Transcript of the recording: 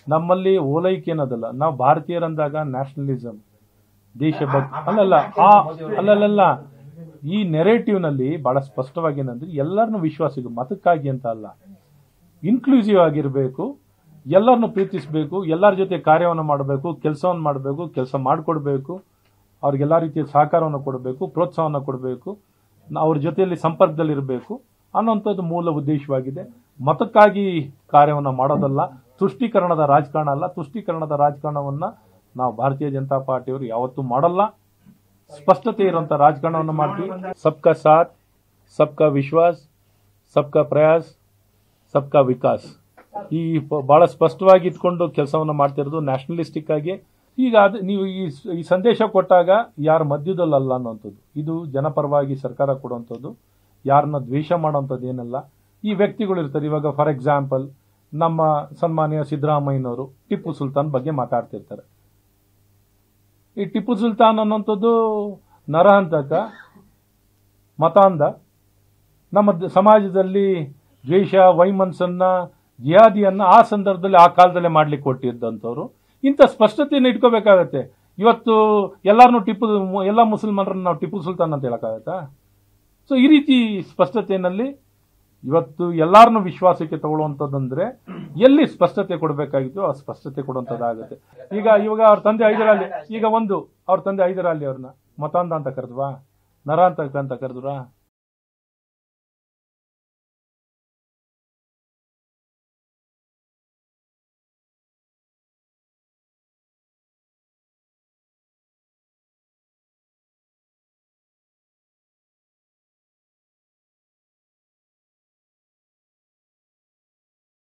ನಮ್ಮಲ್ಲಿ ಓಲೈಕೆ ಅನ್ನೋದಲ್ಲ ನಾವು ಭಾರತೀಯರಂದಾಗ ನ್ಯಾಷನಲಿಸಮ್ ದೇಶಭಕ್ತಿ ಅಲ್ಲಲ್ಲ ಆ ಅಲ್ಲಲ್ಲ ಈ ನೆರೇಟಿವ್ ನಲ್ಲಿ ಬಹಳ ಸ್ಪಷ್ಟವಾಗಿ ಏನಂದ್ರೆ ಎಲ್ಲರನ್ನು ವಿಶ್ವಾಸಿಗೆ ಮತಕ್ಕಾಗಿ ಅಂತ ಅಲ್ಲ ಇನ್ಕ್ಲೂಸಿವ್ ಆಗಿರಬೇಕು ಎಲ್ಲರನ್ನು ಪ್ರೀತಿಸಬೇಕು ಎಲ್ಲರ ಜೊತೆ ಕಾರ್ಯವನ್ನು ಮಾಡಬೇಕು ಕೆಲಸವನ್ನು ಮಾಡಬೇಕು ಕೆಲಸ ಮಾಡಿಕೊಡ್ಬೇಕು ಅವ್ರಿಗೆಲ್ಲ ರೀತಿಯ ಸಹಕಾರವನ್ನು ಕೊಡಬೇಕು ಪ್ರೋತ್ಸಾಹವನ್ನು ಕೊಡಬೇಕು ಅವ್ರ ಜೊತೆಯಲ್ಲಿ ಸಂಪರ್ಕದಲ್ಲಿರಬೇಕು ಅನ್ನೋಂಥದ್ದು ಮೂಲ ಉದ್ದೇಶವಾಗಿದೆ ಮತಕ್ಕಾಗಿ ಕಾರ್ಯವನ್ನು ಮಾಡೋದಲ್ಲ ತುಷ್ಟೀಕರಣದ ರಾಜಕಾರಣ ಅಲ್ಲ ತುಷ್ಟೀಕರಣದ ರಾಜಕಾರಣವನ್ನ ನಾವು ಭಾರತೀಯ ಜನತಾ ಪಾರ್ಟಿಯವರು ಯಾವತ್ತೂ ಮಾಡಲ್ಲ ಸ್ಪಷ್ಟತೆ ಇರುವಂತ ರಾಜಕಾರಣವನ್ನು ಮಾಡ್ತೀವಿ ಸಬ್ಕಾ ಸಾಥ್ ಸಬ್ಕಾ ವಿಶ್ವಾಸ್ ಸಬ್ಕಾ ಪ್ರಯಾಸ್ ಸಬ್ಕಾ ವಿಕಾಸ್ ಈ ಪ- ಬಹಳ ಸ್ಪಷ್ಟವಾಗಿ ಇಟ್ಕೊಂಡು ಕೆಲಸವನ್ನ ಮಾಡ್ತಿರೋದು ನ್ಯಾಷನಲಿಸ್ಟಿಕ್ ಆಗಿ ಈಗ ಅದು ನೀವು ಈ ಸ್- ಈ ಸಂದೇಶ ಕೊಟ್ಟಾಗ ಯಾರ ಮಧ್ಯದಲ್ಲಲ್ಲ ಅನ್ನೋಂಥದ್ದು ಇದು ಜನಪರವಾಗಿ ಸರ್ಕಾರ ಕೊಡುವಂಥದ್ದು ಯಾರನ್ನ ದ್ವೇಷ ಮಾಡೋಂಥದ್ದು ಏನಲ್ಲ ಈ ವ್ಯಕ್ತಿಗಳು ಇರ್ತಾರೆ ಇವಾಗ ಫಾರ್ ಎಕ್ಸಾಂಪಲ್ ನಮ್ಮ ಸನ್ಮಾನ್ಯ ಸಿದ್ದರಾಮಯ್ಯನವರು ಟಿಪ್ಪು ಸುಲ್ತಾನ್ ಬಗ್ಗೆ ಮಾತಾಡ್ತಿರ್ತಾರೆ ಈ ಟಿಪ್ಪು ಸುಲ್ತಾನ್ ಅನ್ನೋಂಥದ್ದು ನರಹಂತಕ ಮತಾಂಧ ನಮ್ಮ ದ- ಸಮಾಜದಲ್ಲಿ ದ್ವೇಷ ವೈಮನಸ್ಸನ್ನ ಜಿಹಾದಿಯನ್ನ ಆ ಸಂದರ್ಭದಲ್ಲಿ ಆ ಕಾಲದಲ್ಲೇ ಮಾಡ್ಲಿಕ್ಕೆ ಕೊಟ್ಟಿದ್ದಂಥವ್ರು ಇಂಥ ಸ್ಪಷ್ಟತೆಯನ್ನು ಇಟ್ಕೋಬೇಕಾಗತ್ತೆ ಇವತ್ತು ಎಲ್ಲಾರನ್ನು ಟಿಪ್ಪು ಎಲ್ಲ ಮುಸಲ್ಮಾನರನ್ನ ನಾವು ಟಿಪ್ಪು ಸುಲ್ತಾನ್ ಅಂತ ಹೇಳಕ್ಕಾಗತ್ತಾ ಸೊ ಈ ರೀತಿ ಸ್ಪಷ್ಟತೆಯಲ್ಲಿ ಇವತ್ತು ಎಲ್ಲಾರನ್ನು ವಿಶ್ವಾಸಕ್ಕೆ ತಗೊಳ್ಳುವಂಥದ್ದಂದ್ರೆ ಎಲ್ಲಿ ಸ್ಪಷ್ಟತೆ ಕೊಡಬೇಕಾಗಿತ್ತು ಆ ಸ್ಪಷ್ಟತೆ ಕೊಡುವಂಥದ್ದಾಗುತ್ತೆ ಈಗ ಇವಾಗ ಅವ್ರ ತಂದೆ ಹೈದರಾಲಿ ಈಗ ಒಂದು ಅವ್ರ ತಂದೆ ಹೈದರಾಲಿ ಅವ್ರನ್ನ ಮತಾಂಧ ಅಂತ ಕರೆದ್ವಾ ನರ ಅಂತ ಅಂತ ಕರೆದ್ವಾ